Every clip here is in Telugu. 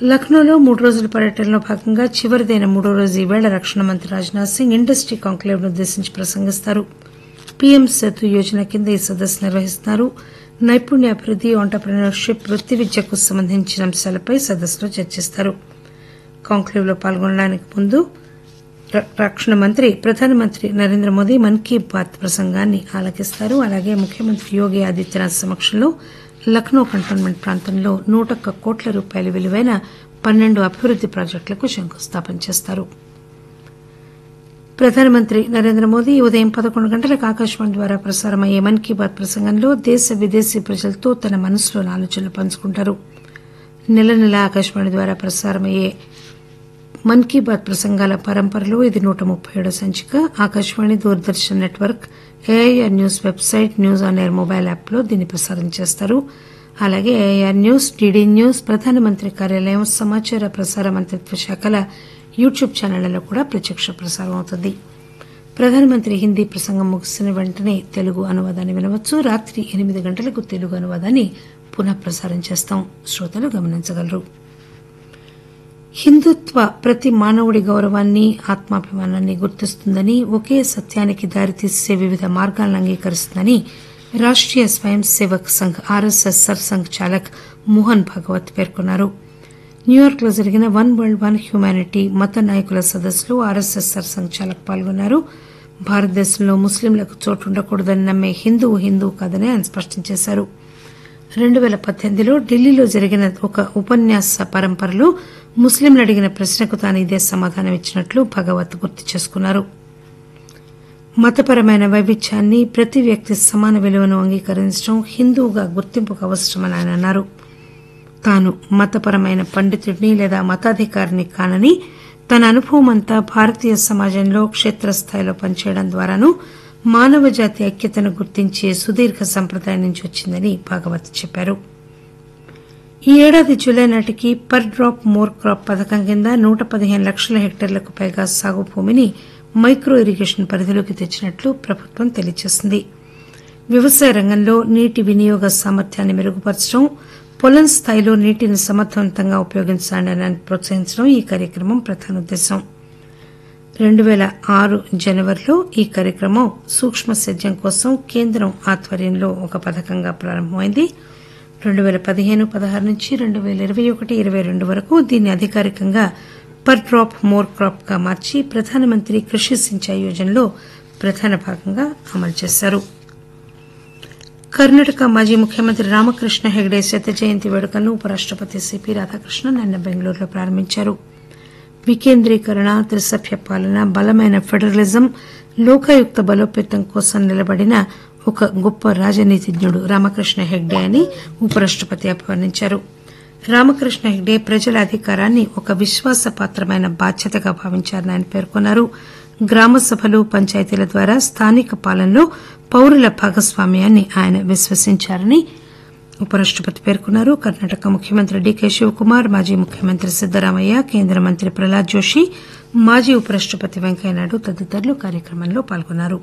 లక్నోలో మూడు రోజుల పర్యటనలో భాగంగా చివరిదైన మూడో రోజు ఈవేళ రక్షణ మంత్రి రాజ్నాథ్ సింగ్ ఇండస్ట్రీ కాంక్లేవ్ ను ఉద్దేశించి ప్రసంగిస్తారు పీఎం సేతు యోజన కింద ఈ సదస్సు నిర్వహిస్తున్నారు నైపుణ్యాభివృద్ది ఆంటర్ప్రినర్షిప్ వృత్తి విద్యకు సంబంధించిన అంశాలపై సదస్సులో చర్చిస్తారు కాంక్లేవ్ లో పాల్గొనడానికి ముందు ర- రక్షణ మంత్రి ప్రధానమంత్రి నరేంద్ర మోదీ మన్ కీ బాత్ ప్రసంగాన్ని ఆలకిస్తారు అలాగే ముఖ్యమంత్రి యోగి ఆదిత్యనాథ్ సమక్షంలో లక్నో కంటోన్మెంట్ ప్రాంతంలో నూట ఒక్క కోట్ల రూపాయల విలువైన పన్నెండు అభివృద్ది ప్రాజెక్టులకు శంకుస్థాపన చేస్తారు ప్రధానమంత్రి నరేంద్ర మోదీ ఈ ఉదయం పదకొండు గంటలకు ఆకాశవాణి ద్వారా ప్రసారమయ్యే మన్ కీ బాత్ ప్రసంగంలో దేశ విదేశీ ప్రజలతో తన మనసులోని ఆలోచనలు పంచుకుంటారు నెల నెల ఆకాశవాణి ద్వారా ప్రసారమయ్యే మన్ కీ బాత్ ప్రసంగాల పరంపరలో ఇది నూట ముప్పై ఏడో సంచిక Akashvani Doordarshan network AIR news website news on air mobile యాప్లో దీన్ని ప్రసారం చేస్తారు అలాగే ఏఐఆర్ న్యూస్ డీడీ న్యూస్ ప్రధానమంత్రి కార్యాలయం సమాచార ప్రసార మంత్రిత్వ శాఖల యూట్యూబ్ ఛానళ్లలో కూడా ప్రత్యక్ష ప్రసారం అవుతుంది ప్రధానమంత్రి హిందీ ప్రసంగం ముగిసిన వెంటనే తెలుగు అనువాదాన్ని వినవచ్చు రాత్రి ఎనిమిది గంటలకు తెలుగు అనువాదాన్ని పునః ప్రసారం చేస్తాం శ్రోతలు గమనించగలరు హిందుత్వ ప్రతి మానవుడి గౌరవాన్ని ఆత్మాభిమానాన్ని గుర్తిస్తుందని ఒకే సత్యానికి దారితీసే వివిధ మార్గాలను అంగీకరిస్తుందని రాష్ట్రీయ స్వయం సేవక్ సంఘ్ ఆర్ఎస్ఎస్ సర్సంఘ్ చాలక్ మోహన్ భాగవత్ పేర్కొన్నారు న్యూయార్క్ లో జరిగిన వన్ వరల్డ్ వన్ హ్యుమానిటీ మత నాయకుల సదస్సులో ఆర్ఎస్ఎస్ సర్సంఘ్ చాలక్ పాల్గొన్నారు భారతదేశంలో ముస్లింలకు చోటు ఉండకూడదని నమ్మే హిందువు హిందువు కాదని ఆయన స్పష్టం చేశారు రెండు పేల పద్దెనిమిదిలో ఢిల్లీలో జరిగిన ఒక ఉపన్యాస పరంపరలో ముస్లింలు అడిగిన ప్రశ్నకు తాను ఇదే సమాధానం ఇచ్చినట్లు భగవత్ గుర్తు చేసుకున్నారు మతపరమైన వైవిధ్యాన్ని ప్రతి వ్యక్తి సమాన విలువను అంగీకరించడం హిందువుగా గుర్తింపుకు అవసరమని ఆయన అన్నారు తాను మతపరమైన పండితుడిని లేదా మతాధికారిని కానని తన అనుభవం అంతా భారతీయ సమాజంలో క్షేత్రస్థాయిలో పనిచేయడం ద్వారాను మానవ జాతి ఐక్యతను గుర్తించే సుదీర్ఘ సంప్రదాయం నుంచి వచ్చిందని భాగవత్ చెప్పారు ఈ ఏడాది జూలై నాటికి పర్ డ్రాప్ మోర్ క్రాప్ పథకం కింద నూట పదిహేను లక్షల హెక్టార్లకు పైగా సాగు భూమిని మైక్రో ఇరిగేషన్ పరిధిలోకి తెచ్చినట్లు ప్రభుత్వం తెలియజేసింది వ్యవసాయ రంగంలో నీటి వినియోగ సామర్థ్యాన్ని మెరుగుపరచడం పొలం స్థాయిలో నీటిని సమర్థవంతంగా ఉపయోగించాలని ప్రోత్సహించడం ఈ కార్యక్రమం ప్రధాన ఉద్దేశం రెండు పేల ఆరు జనవరిలో ఈ కార్యక్రమం సూక్ష్మ సేద్యం కోసం కేంద్రం ఆధ్వర్యంలో ఒక పథకంగా ప్రారంభమైంది రెండు పేల పదిహేను పదహారు నుంచి రెండు పేల ఇరవై ఒకటి ఇరవై రెండు వరకు దీన్ని అధికారికంగా పర్ డ్రాప్ మోర్ క్రాప్ గా మార్చి ప్రధానమంత్రి కృషి సించాయి యోజనలో ప్రధాన భాగంగా అమలు చేశారు కర్ణాటక మాజీ ముఖ్యమంత్రి రామకృష్ణ హెగ్డే శత జయంతి వేడుకలను ఉపరాష్టపతి సిపి రాధాకృష్ణన్ నిన్న బెంగళూరులో ప్రారంభించారు వికేంద్రీకరణ త్రిసభ్య పాలన బలమైన ఫెడరలిజం లోకాయుక్త బలోపేతం కోసం నిలబడిన ఒక గొప్ప రాజనీతిజ్ఞుడు రామకృష్ణ హెగ్డే అని ఉపరాష్టపతి అభివర్ణించారు రామకృష్ణ హెగ్డే ప్రజల అధికారాన్ని ఒక విశ్వాసపాత్రమైన బాధ్యతగా భావించారని ఆయన పేర్కొన్నారు గ్రామ సభలు పంచాయతీల ద్వారా స్థానిక పాలనలో పౌరుల భాగస్వామ్యాన్ని ఆయన విశ్వసించారని ఉపరాష్టపతి పేర్కొన్నారు కర్ణాటక ముఖ్యమంత్రి డీకే శివకుమార్ మాజీ ముఖ్యమంత్రి సిద్దరామయ్య కేంద్ర మంత్రి ప్రహ్లాద్ జోషి మాజీ ఉపరాష్టపతి వెంకయ్యనాయుడు తదితరులు కార్యక్రమంలో పాల్గొన్నారు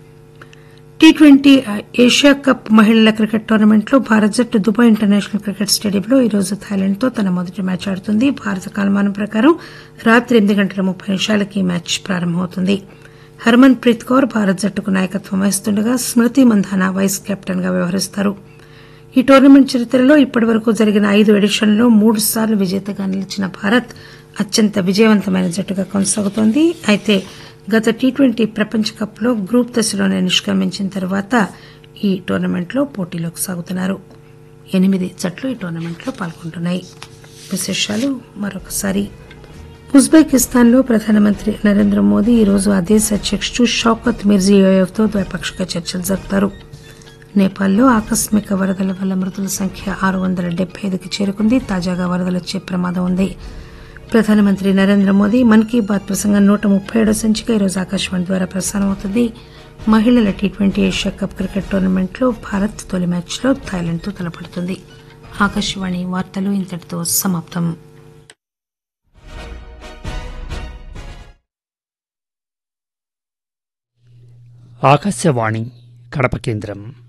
టీ ట్వంటీ ఏషియా కప్ మహిళల క్రికెట్ టోర్నమెంట్లో భారత్ జట్టు దుబాయ్ ఇంటర్నేషనల్ క్రికెట్ స్టేడియంలో ఈరోజు థాయిలాండ్ తో తన మొదటి మ్యాచ్ ఆడుతుంది భారత కాలమానం ప్రకారం రాత్రి ఎనిమిది గంటల ముప్పై నిమిషాలకు ఈ మ్యాచ్ ప్రారంభమవుతుంది హర్మన్ ప్రీత్ కౌర్ భారత్ జట్టుకు నాయకత్వం వహిస్తుండగా స్మృతి మంధానా వైస్ కెప్టెన్ గా వ్యవహరిస్తారు ఈ టోర్నమెంట్ చరిత్రలో ఇప్పటివరకు జరిగిన ఐదు ఎడిషన్లలో మూడు సార్లు విజేతగా నిలిచిన భారత్ అత్యంత విజయవంతమైన జట్టుగా కొనసాగుతోంది అయితే గత టీ ట్వంటీ ప్రపంచ కప్ లో గ్రూప్ దశలోనే నిష్క్రమించిన తర్వాత ఈ టోర్నమెంట్లో పోటీలోకి సాగుతున్నారు ఎనిమిది జట్లు ఈ టోర్నమెంట్లో పాల్గొంటున్నాయి విశేషాలు మరొకసారి ఉజ్బెకిస్తాన్ లో ప్రధానమంత్రి నరేంద్ర మోదీ ఈరోజు ఆ దేశ అధ్యకుడు షౌకత్ మిర్జియోయేవ్ తో ద్వైపాక్షిక చర్చలు జరుపుతారు నేపాల్లో ఆకస్మిక వరదల వల్ల మృతుల సంఖ్య ఆరు వందల డెబ్బై ఐదుకి చేరుకుంది తాజాగా వరదలు వచ్చే ప్రమాదం ఉంది ప్రధానమంత్రి నరేంద్ర మోదీ మన్ కీ బాత్ ప్రసంగం నూట ముప్పై ఏడో సంచిక ఈరోజు ఆకాశవాణి ద్వారా ప్రసారం అవుతుంది మహిళల T twenty Asia cup cricket టోర్నమెంట్లో భారత్ తొలి మ్యాచ్లో థాయిలాండ్తో తలపడుతుంది ఆకాశవాణి వార్తలు ఇంతటితో సమాప్తం ఆకాశవాణి కడప కేంద్రం